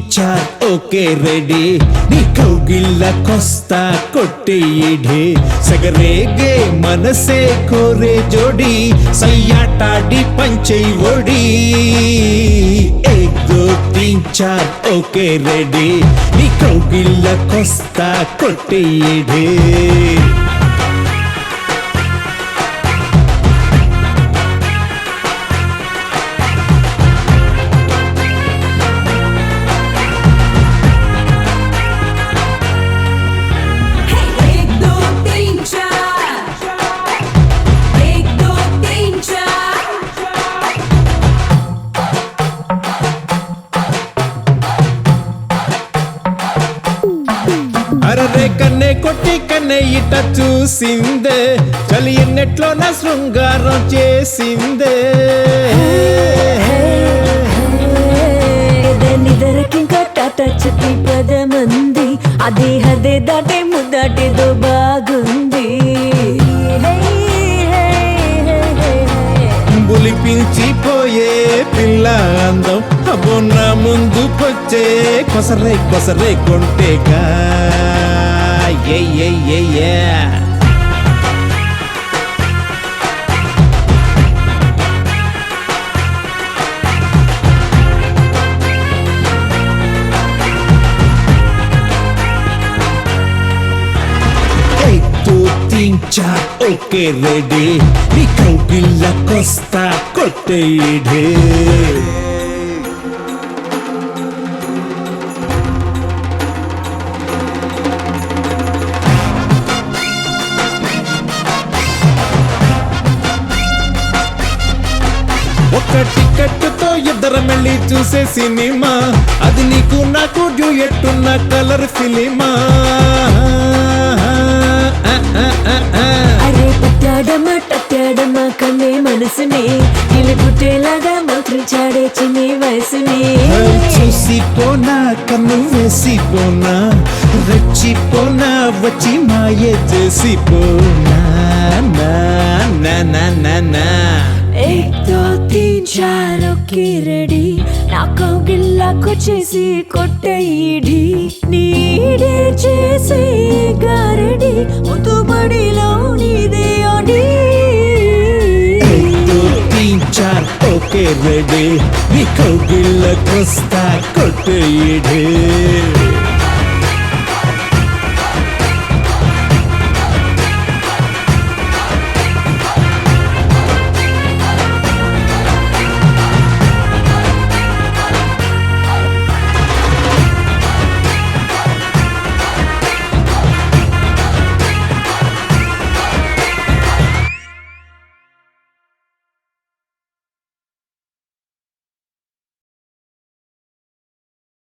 చార్ okay ready నీ కౌగిళ్ళకొస్తా కొట్టేయిడే సగరేగే మనసే కోరే జోడి సయ్యాటాడి పంచై ఒడి ఏక్ దో తీన్ చార్ ఓకే రెడీ నీ కౌగిళ్ళకొస్తా కొట్టేయిడే एक दो तीन चार एक दो तीन चार అరరే కన్నే కొట్టి కన్నే ఇట చూసిందే చలి ఎన్నెట్లో నా శృంగారం చేసిందే నిదరకింకా టాటా చెప్పి పదమంది అదే హదే దాటే ముద్దాటేదో బాగుంది హే, హే, హే, హే, హే. బులిపించిపోయే పిల్ల అందం అబ్బో నా ముందుకొచ్చే కొసరే కొసరే కొంటేగా ఏ ఏ ఏ ఏ एक दो तीन चार ఓకే రెడీ నీ కౌగిళ్ళకొస్తా కొట్టేడే ఒక టికెట్తో ఇద్దరం వెళ్ళి చూసే సినిమా అది నీకు నాకు డ్యూయట్టున్న కలర్ ఫిలిమా అరే పత్యాడమా టత్యాడమా కన్నే మనసుని ఇలి పుట్టేలాగా మంత్రించాడే చిన్ని వయసుని చూసిపోనా కన్ను వేసిపోనా రెచ్చిపోనా వచ్చి మాయ చేసిపోనా నా నా నా నా నా एक दो तीन चार ఓకే రెడీ నా కౌగిల్లాకు చేసి కొట్టయిడి నీడే చేసి గారడి ముతుబడిలో నీదే అడి एक दो तीन चार ఓకే రెడీ నీ కౌగిళ్ళకొస్తా కొట్టేయడే